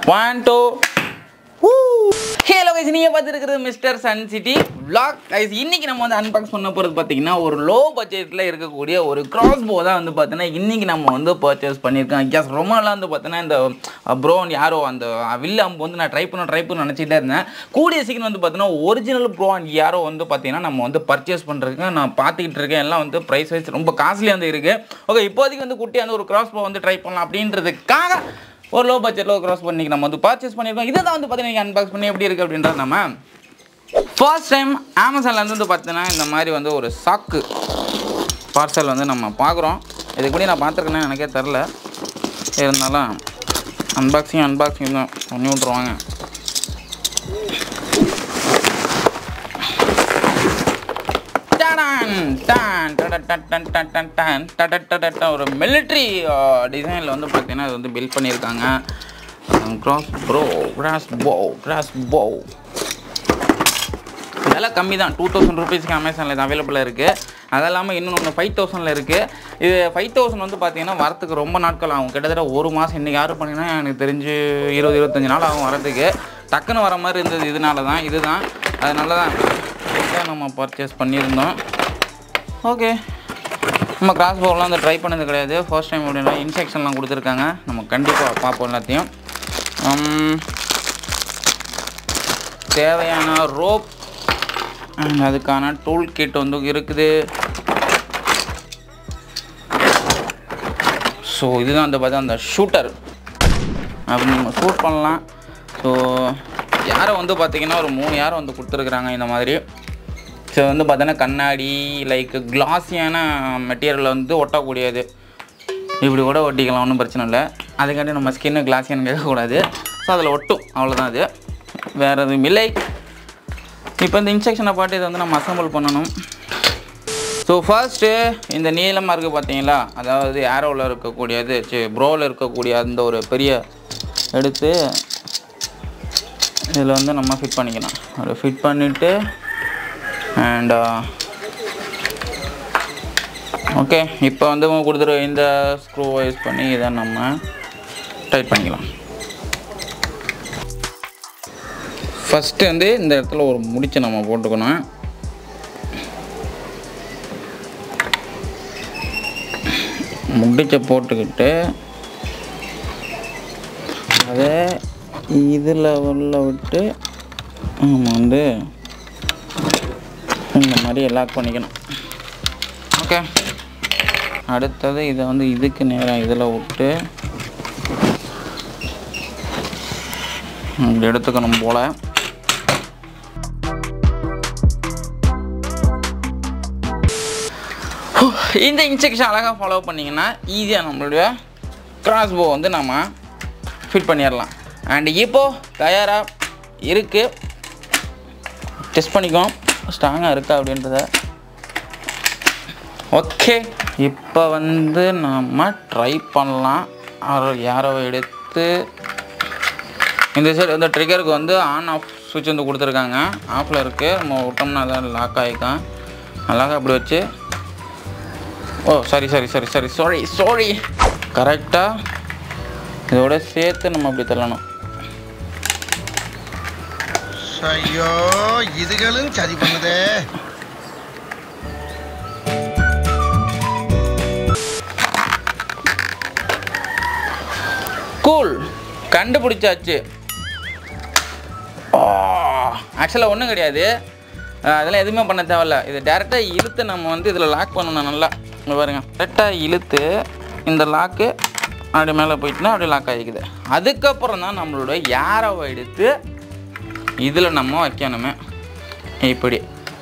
one two hello guys நீங்கள் பார்த்துருக்கிறது mister sun city vlog guys இன்னைக்கு நம்ம வந்து அன்பாக்ஸ் பண்ண போகிறது பார்த்தீங்கன்னா ஒரு லோ பட்ஜெட்டில் இருக்கக்கூடிய ஒரு கிராஸ் போ தான் வந்து பார்த்தீங்கன்னா இன்னைக்கு நம்ம வந்து பர்ச்சேஸ் பண்ணியிருக்கோம் எஸ் ரொம்ப நாளாக வந்து பார்த்தீங்கன்னா இந்த ப்ரோன் யாரோ அந்த வில் அம்பு வந்து நான் ட்ரை பண்ண ட்ரை பண்ண நினச்சிட்டே இருந்தேன் கூடிய சீக்கிரம் வந்து பார்த்தீங்கன்னா ஒரிஜினல் ப்ரோன் யாரோ வந்து பார்த்தீங்கன்னா நம்ம வந்து பர்ச்சேஸ் பண்ணுறதுக்கு நான் பார்த்துக்கிட்டு இருக்கேன் எல்லாம் வந்து ப்ரைஸ் வைஸ் ரொம்ப காஸ்ட்லியாக வந்து இருக்குது ஓகே இப்போதைக்கு வந்து குட்டியாக வந்து ஒரு கிராஸ் போ வந்து ட்ரை பண்ணலாம் அப்படின்றதுக்காக ஒரு லோ பட்ஜெட்டில் க்ராஸ் பண்ணி நம்ம வந்து பர்ச்சேஸ் பண்ணியிருக்கோம் இதை தான் வந்து பார்த்தீங்கன்னா அன்பாக்ஸ் பண்ணி எப்படி இருக்குது அப்படின்றது நம்ம ஃபர்ஸ்ட் டைம் அமேசான்லேருந்து வந்து பார்த்தீங்கன்னா இந்த மாதிரி வந்து ஒரு சாக்கு பார்சல் வந்து நம்ம பார்க்குறோம் இதுக்கு முன்னாடி நான் பார்த்துருக்கேன்னு எனக்கே தெரில இருந்தாலும் அன்பாக்சிங் அன்பாக்சிங் தான் பண்ணி விட்ருவாங்க டாடான், டான், டடடன், டன், டன், டன், டன், டடடடட, ஒரு மிலிட்ரி டிசைனில் வந்து பார்த்தீங்கன்னா இது வந்து பில்ட் பண்ணியிருக்காங்க cross bro crossbow crossbow விலை கம்மி தான் டூ தௌசண்ட் ருபீஸ்க்கு அமேசானில் இது அவைலபிளாக இருக்குது அது இல்லாமல் இன்னும் ஒன்று ஃபைவ் தௌசண்டில் இருக்குது இது ஃபைவ் தௌசண்ட் வந்து பார்த்தீங்கன்னா வரத்துக்கு ரொம்ப நாட்கள் ஆகும் கிட்டத்தட்ட ஒரு மாதம் இன்றைக்கி ஆர்டர் பண்ணினா எனக்கு தெரிஞ்சு இருபது இருபத்தஞ்சி நாள் ஆகும் வரதுக்கு டக்குன்னு வர மாதிரி இருந்தது இதனால தான் இதுதான் அதனால தான் இதான் நம்ம பர்ச்சேஸ் பண்ணியிருந்தோம் ஓகே நம்ம கிராஸ் போர்லாம் வந்து ட்ரை பண்ணது கிடையாது ஃபர்ஸ்ட் டைம் அப்படின்னா இன்ஸ்ட்ரக்ஷன்லாம் கொடுத்துருக்காங்க நம்ம கண்டிப்பாக பார்ப்போம் எல்லாத்தையும் உம், தேவையான ரோப் அண்ட் அதுக்கான டூல் கிட் வந்து இருக்குது ஸோ இதுதான் வந்து பார்த்தா அந்த ஷூட்டர் அப்படி நம்ம ஷூட் பண்ணலாம் ஸோ யாரை வந்து பார்த்தீங்கன்னா ஒரு மூணு யாரை வந்து கொடுத்துருக்குறாங்க இந்த மாதிரி ஸோ வந்து பார்த்தோன்னா கண்ணாடி லைக் கிளாஸியான மெட்டீரியல் வந்து ஒட்டக்கூடியது இப்படி கூட ஒட்டிக்கலாம் ஒன்றும் பிரச்சனை இல்லை அதுக்காண்டி நம்ம ஸ்கின்னு கிளாஸியான்னு கேட்கக்கூடாது ஸோ அதில் ஒட்டும் அவ்வளோதான் அது வேறு எதுவும் இல்லை இப்போ இந்த இன்ஸ்ட்ரக்ஷனை பாட்டு இதை வந்து நம்ம அசம்பிள் பண்ணணும் ஸோ ஃபர்ஸ்ட்டு இந்த நீளமாக இருக்குது பார்த்தீங்களா அதாவது ஏரோவில் இருக்கக்கூடியது சரி ப்ரோவில் இருக்கக்கூடிய அந்த ஒரு பெரிய எடுத்து இதில் வந்து நம்ம ஃபிட் பண்ணிக்கலாம் அதை ஃபிட் பண்ணிவிட்டு அண்ட் ஓகே இப்போ வந்து கொடுத்துரு இந்த ஸ்க்ரூ யூஸ் பண்ணி இதை நம்ம டைட் பண்ணிக்கலாம் ஃபஸ்ட்டு வந்து இந்த இடத்துல ஒரு முடிச்சு நம்ம போட்டுக்கணும் முடிச்சை போட்டுக்கிட்டு அதை இதில் உள்ள விட்டு நம்ம வந்து இந்த மாதிரி லாக் பண்ணிக்கணும் ஓகே அடுத்தது இதை வந்து இதுக்கு நேராக இதில் விட்டு இப்படி எடுத்துக்கணும் போல் இந்த இன்ஸ்ட்ரக்ஷன் அழகாக ஃபாலோ பண்ணிங்கன்னா ஈஸியாக நம்மளுடைய கிராஸ் போ வந்து நம்ம ஃபிட் பண்ணிடலாம் அண்ட் இப்போது தயாராக இருக்குது டெஸ்ட் பண்ணிக்குவோம் ஸ்ட்ராங்காக இருக்கா அப்படின்றத ஓகே இப்போ வந்து நம்ம ட்ரை பண்ணலாம் அவர் யாரோ எடுத்து இந்த சைடு வந்து ட்ரிகருக்கு வந்து ஆன் ஆஃப் சுவிட்ச் வந்து கொடுத்துருக்காங்க ஆஃபில் இருக்குது நம்ம விட்டோம்னா தான் லாக் ஆகிக்கும் அழகாக அப்படி வச்சு ஓ சரி சரி சரி சரி சாரி சாரி கரெக்டாக இதோட சேர்த்து நம்ம அப்படி தள்ளணும் ஐயோ இதுகளும் சரி பண்ணுதே கூல் கண்டுபிடிச்சாச்சு ஆக்சுவலாக ஒன்றும் கிடையாது அஹ் அதெல்லாம் எதுவுமே பண்ண தேவையில்ல இது டேரெக்டாக இழுத்து நம்ம வந்து இதில் லாக் பண்ணணும் நல்லா இங்க பாருங்க டேரெக்டாக இழுத்து இந்த லாக்கு அப்படி மேலே போயிட்டுனா அப்படி லாக் ஆகிக்குது அதுக்கப்புறம் தான் நம்மளோட யாரவை எடுத்து இதில் நம்ம வைக்கணுமே இப்படி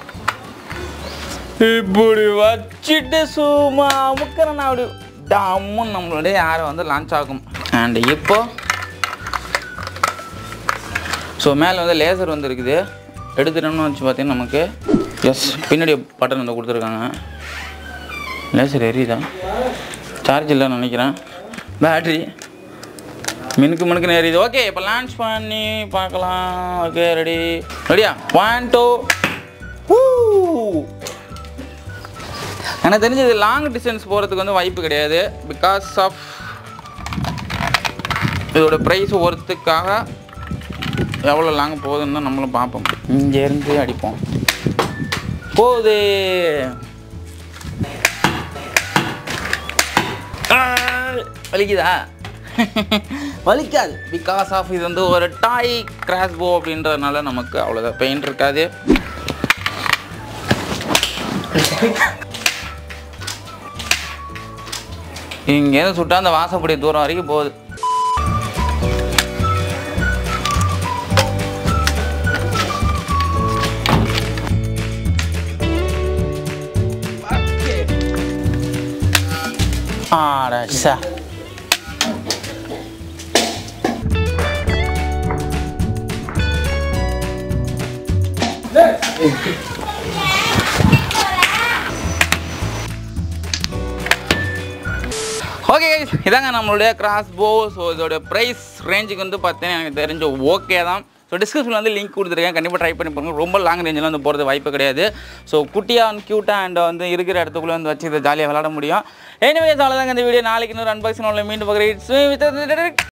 இப்படி வச்சுட்டு சும்மா அமுக்கிறேன் அப்படி டம்முன்னு நம்மளுடைய யாரை வந்து லான்ச் ஆகும் அண்ட் இப்போ ஸோ மேலே வந்து லேசர் வந்து இருக்குது எடுத்துட்டோம்னு வச்சு பார்த்தீங்கன்னா நமக்கு எஸ் பின்னாடி பட்டன் வந்து கொடுத்துருக்காங்க லேசர் எரியுதா சார்ஜ் இல்லைன்னு நினைக்கிறேன் பேட்ரி மினுக்கு மினுக்குன்னு எரியுது ஓகே இப்போ லான்ச் பண்ணி பார்க்கலாம் ஓகே ரெடி ரெடியா ஒன் டூ எனக்கு தெரிஞ்சது லாங் டிஸ்டன்ஸ் போகிறதுக்கு வந்து வாய்ப்பு கிடையாது பிகாஸ் ஆஃப் இதோட ப்ரைஸ் ஒருத்துக்காக எவ்வளோ லாங் போகுதுன்னு தான் நம்மளும் பார்ப்போம் இங்கேருந்து அடிப்போம் போகுது ஆ, வலிக்குதா வலிக்காது பிகாஸ் ஆஃப் இது வந்து ஒரு டாய் கிராஸ்போ அப்படின்றதுனால நமக்கு அவ்வளோதான் பெயின் இருக்காது இங்கேருந்து சுட்டா அந்த வாசப்படி தூரம் வரைக்கும் போகுது ஆடா ஓகே இதாங்க நம்மளுடைய கிராஸ் போ ஸோ இதோட ப்ரைஸ் ரேஞ்சுக்கு வந்து பார்த்தீங்கன்னா எனக்கு தெரிஞ்ச ஓகே தான் ஸோ டிஸ்கிரிப்ஷனில் வந்து லிங்க் கொடுத்துருக்கேன் கண்டிப்பாக ட்ரை பண்ணி பாருங்க ரொம்ப லாங் ரேஞ்சில் வந்து போகிறது வாய்ப்பு கிடையாது ஸோ குட்டியாக அண்ட் க்யூட்டாக அண்ட் வந்து இருக்கிற இடத்துக்குள்ளே வந்து வச்சு இதை ஜாலியாக விளாட முடியும் எனிவேஸ் அவ்வளோதாங்க இந்த வீடியோ நாளைக்கு இன்னொரு அன்பாக்சிங் உள்ள மீண்டும் பார்க்குறேன்